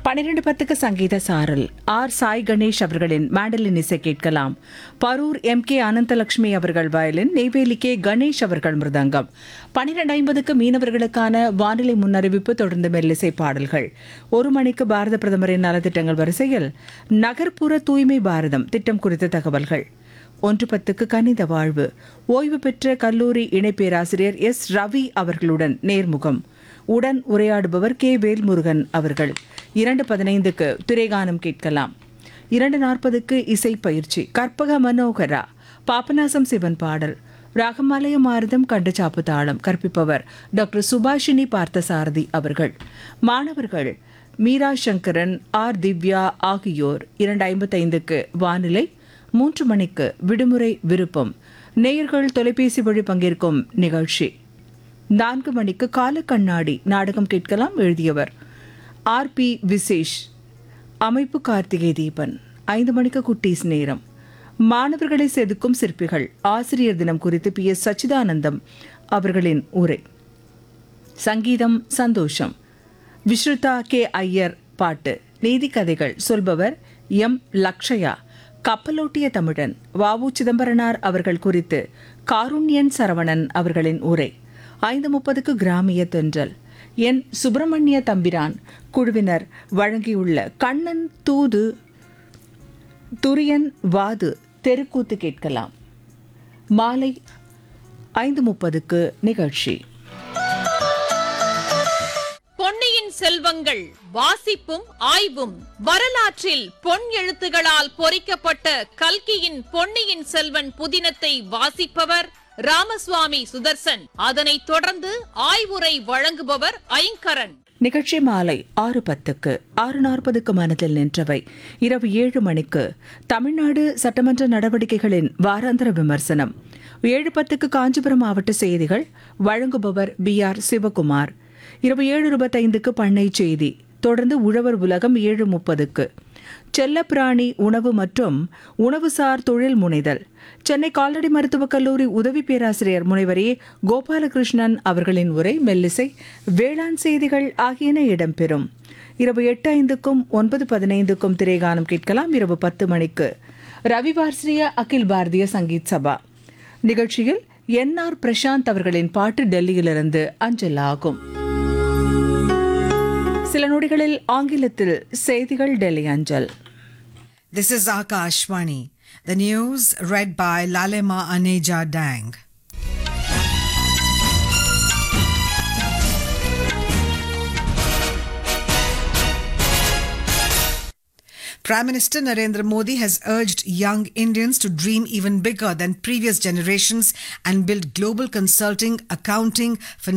பன்னிரண்டு பத்துக்கு சங்கீத சாரல் ஆர் சாய் கணேஷ் அவர்களின் மேண்டலின் இசை கேட்கலாம் பரூர் எம் கே அனந்தலட்சுமி அவர்கள் வயலின் நெய்வேலி கே கணேஷ் அவர்கள் மிருதங்கம் பன்னிரண்டு ஐம்பதுக்கு மீனவர்களுக்கான வானிலை முன்னறிவிப்பு தொடர்ந்து மெல்லிசை பாடல்கள் ஒரு மணிக்கு பாரத பிரதமரின் நலத்திட்டங்கள் வரிசையில் நகர்ப்புற தூய்மை பாரதம் திட்டம் குறித்த தகவல்கள் ஒன்று பத்துக்கு கணித வாழ்வு ஓய்வு பெற்ற கல்லூரி இணை பேராசிரியர் எஸ் ரவி அவர்களுடன் நேர்முகம் உடன் உரையாடுபவர் கே வேல்முருகன் அவர்கள் இரண்டு பதினைந்துக்கு திரைகானம் கேட்கலாம் இரண்டு நாற்பதுக்கு இசை பயிற்சி கற்பக மனோகரா பாபநாசம் சிவன் பாடல் ராகமாலய மாரதம் கண்டுச்சாப்பு தாளம் கற்பிப்பவர் டாக்டர் சுபாஷினி பார்த்தசாரதி அவர்கள் மாணவர்கள் மீரா சங்கரன் ஆர் திவ்யா ஆகியோர் இரண்டு ஐம்பத்தைந்துக்கு வானிலை மூன்று மணிக்கு விடுமுறை விருப்பம் நேயர்கள் தொலைபேசி வழி பங்கேற்கும் நிகழ்ச்சி நான்கு மணிக்கு கால கண்ணாடி நாடகம் கேட்கலாம் எழுதியவர் ஆர் பி விசேஷ் அமைப்பு கார்த்திகை தீபன் ஐந்து மணிக்கு குட்டீஸ் நேரம் மாணவர்களை செதுக்கும் சிற்பிகள் ஆசிரியர் தினம் குறித்து பி எஸ் சச்சிதானந்தம் அவர்களின் உரை சங்கீதம் சந்தோஷம் விஸ்ருதா கே ஐயர் பாட்டு நீதி கதைகள் சொல்பவர் எம் லக்ஷயா கப்பலோட்டிய தமிழன் வாவு சிதம்பரனார் அவர்கள் குறித்து காருண்யன் சரவணன் அவர்களின் உரை ஐந்து முப்பதுக்கு கிராமிய தென்றல் என் சுப்பிரமணிய தம்பிரான் குழுவினர் வழங்கியுள்ள கண்ணன் தூது துரியன் வாது தெருக்கூத்து கேட்கலாம் மாலை ஐந்து முப்பதுக்கு நிகழ்ச்சி பொன்னியின் செல்வங்கள் வாசிப்பும் ஆய்வும் வரலாற்றில் பொன் எழுத்துகளால் பொறிக்கப்பட்ட கல்கியின் பொன்னியின் செல்வன் புதினத்தை வாசிப்பவர் ராமசுவாமி சுதர்சன் அதனைத் தொடர்ந்து ஆய்வுரை வழங்குபவர் ஐங்கரன் நிகழ்ச்சி மாலை ஆறு பத்துக்கு ஆறு நாற்பதுக்கு மனதில் நின்றவை இரவு ஏழு மணிக்கு தமிழ்நாடு சட்டமன்ற நடவடிக்கைகளின் வாராந்திர விமர்சனம் ஏழு பத்துக்கு காஞ்சிபுரம் மாவட்ட செய்திகள் வழங்குபவர் பி ஆர் சிவகுமார் இரவு ஏழு இருபத்தைந்துக்கு பண்ணை செய்தி தொடர்ந்து உழவர் உலகம் ஏழு முப்பதுக்கு செல்லப்பிராணி உணவு மற்றும் உணவுசார் தொழில் முனைதல் சென்னை கால்நடை மருத்துவக் கல்லூரி உதவி பேராசிரியர் முனைவர் ஏ கோபாலகிருஷ்ணன் அவர்களின் உரை மெல்லிசை வேளாண் செய்திகள் ஆகியன இடம்பெறும் இரவு எட்டு ஐந்துக்கும் ஒன்பது பதினைந்துக்கும் திரைகானம் கேட்கலாம் இரவு பத்து மணிக்கு ரவிவார்ஸ்ரீய அகில் பாரதிய சங்கீத் சபா நிகழ்ச்சியில் என் ஆர் பிரசாந்த் அவர்களின் பாட்டு டெல்லியிலிருந்து அஞ்சல் ஆகும் சில நொடிகளில் ஆங்கிலத்தில் செய்திகள் டெல்லி அஞ்சல் This is Akashvani. The news read by Lalema Aneja Dang. Prime Minister Narendra Modi has urged young Indians to dream even bigger than previous generations and build global consulting, accounting, finance,